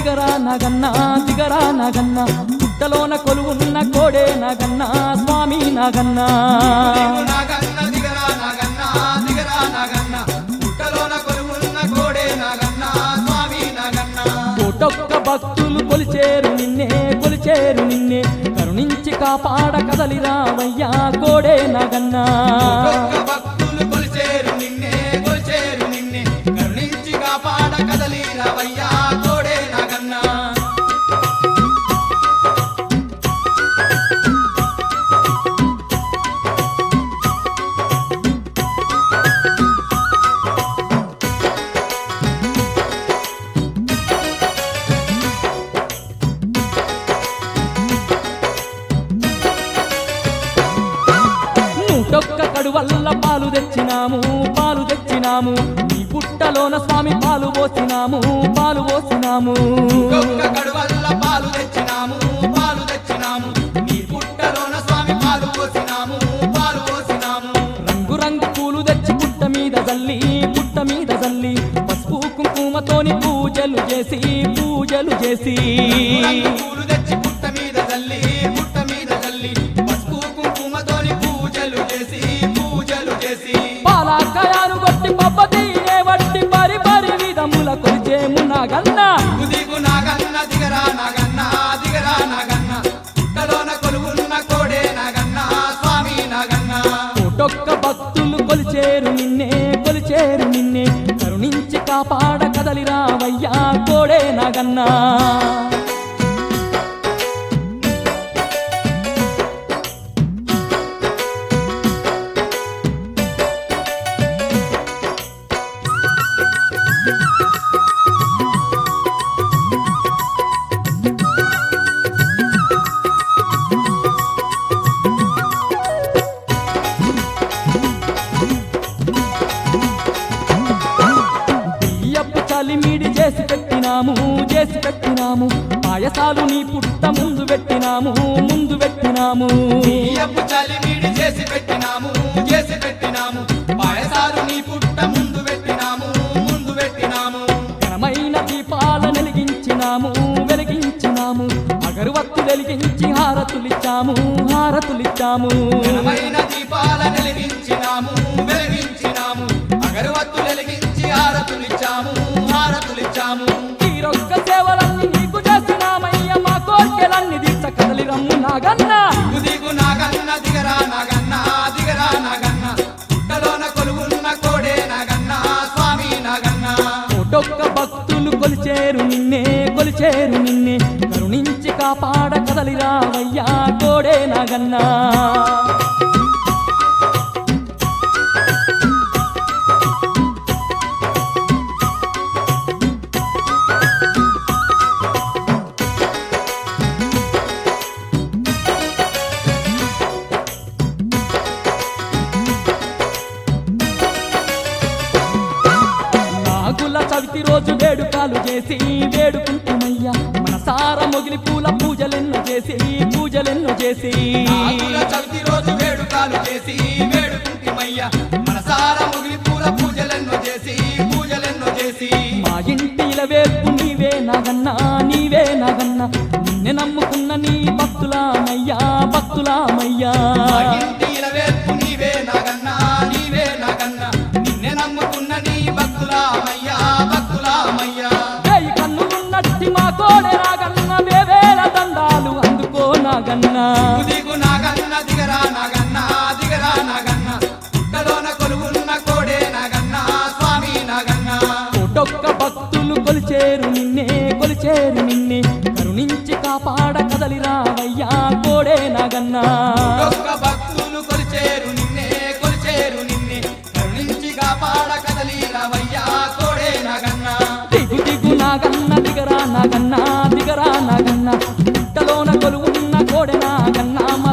దిగరా నాగన్నా దిగరా నాగన్నా పుట్టలోన కొలువున్న కోడే నాగన్నా స్వామి నాగన్నా నీవు నాగన్న దిగరా నాగన్న దిగరా నాగన్న పుట్టలోన కొలువున్న కోడే నాగన్న స్వామి నాగన్న కోటొక్క భక్తులు కొలిచేరు నిన్నే కొలిచేరు నిన్నే కరుణించి కాపాడ కదలి రావయ్యా కోడే నాగన్నా ఒక్క భక్తులు కొలిచేరు నిన్నే కొలిచేరు నిన్నే కరుణించి కాపాడ కదలి రావయ్యా కోడే నాగన్న నూటొక్క కడువల్ల పాలు తెచ్చినాము పాలు తెచ్చినాము నీ పుట్టలోన స్వామి పాలు పోసినాము పాలు పోసినాము ఒక్క కడువల్ల పాలు తెచ్చినాము పాలు తెచ్చినాము నీ పుట్టలోన స్వామి పాలు పోసినాము పాలు పోసినాము రంగు రంగు పూలు తెచ్చి పుట్ట మీద జల్లి పుట్ట మీద జల్లి పసుపు కుంకుమతోని పూజలు చేసి పూజలు చేసి రంగు పూలు తెచ్చి పుట్ట మీద జల్లి పుట్ట మీద జల్లి పసుపు కుంకుమతోని పూజలు చేసి పూజలు చేసి పాలాకయాలు కొట్టి పబ్బతీనే వట్టి పరి పరి విధముల కొలిచేము నాగన్నా దిగు నాగన్న దిగరా నాగన్న దిగరా నాగన్న పుట్టలోన కొలువున్న కోడే నాగన్న స్వామి నాగన్న కోటొక్క భక్తులు కొలిచేరు నిన్నే కొలిచేరు నిన్నే కరుణించి కాపాడ కదలి రావయ్యా కోడే నాగన్నా బియ్యపు చలిమిడి చేసి పెట్టినాము చేసి పెట్టినాము పాయసాలు నీ పుట్ట ముందు పెట్టినాము ముందు పెట్టినాము బియ్యపు చలిమిడి చేసి పెట్టినాము చేసి పెట్టినాము పాయసాలు నీ పుట్ట ముందు పెట్టినాము ముందు పెట్టినాము ఘనమైన దీపాల వెలిగించినాము వెలిగించినాము అగరువత్తు వెలిగించి హారతులిచ్చాము హారతులిచ్చాము ఘనమైన దీపాల వెలిగించినాము వెలిగించినాము అగరవత్తు వెలిగించి హారతులిచ్చాము హారతులిచ్చాము తీరొక్క సేవలన్నీ నీకు చేసినామయ్య మా కోర్కెలన్నీ దీక్ష కదలి రమ్ము నాగన్నా దిగు నాగన్న దిగరా నాగన్న దిగరా నాగన్న పుట్టలోన కొలువున్న కోడే నాగన్న స్వామి నాగన్న కోటొక్క భక్తులు కొలిచేరు నిన్నే కొలిచేరు నిన్నే కరుణించి కాపాడ కదలి రావయ్యా కోడే నాగన్నా నాగుల చవితి రోజు వేడుకలు చేసి వేడుకుంటుమయ్యా మనసార మొగిలి పూల పూజలెన్నో చేసి పూజలెన్నో చేసి నాగుల చవితి రోజు వేడుకలు చేసి వేడుకుంటిమయ్యా మనసారా ముగిలి పూల పూజలెన్నో చేసి పూజలెన్నో చేసి మా ఇంటిల వేపు నీవే నాగన్నా నీవే నాగన్నా నిన్నే నమ్ముకున్న నీ భక్తులామయ్యా భక్తులామయ్యా మా ఇంటి ఇలవేల్పు నీవే నాగన్నా నీవే నాగన్నా నిన్నే నమ్ముకున్న నీ భక్తులామయ్యా భక్తులామయ్యా వేయి కన్నులున్నట్టి మా కోడె నాగన్న వేవేల దండాలు అందుకో నాగన్నా దిగు నాగన్న దిగరా నాగన్న దిగరా నాగన్న పుట్టలోన కొలువున్న కోడే నాగన్న స్వామి నాగన్న కోటొక్క భక్తులు కొలిచేరు నిన్నే కొలిచేరు నిన్నే కరుణించి కాపాడ కదలి రావయ్యా కోడే నాగన్నా ఒక్క భక్తులు కొలిచేరు నిన్నే కొలిచేరు నిన్నే కరుణించి కాపాడ కదలి రావయ్యా కోడే నాగన్న దిగు దిగు నాగన్న దిగరా నాగన్న దిగరా నాగన్న పుట్టలోన కొలువున్న కోడె నాగన్న మా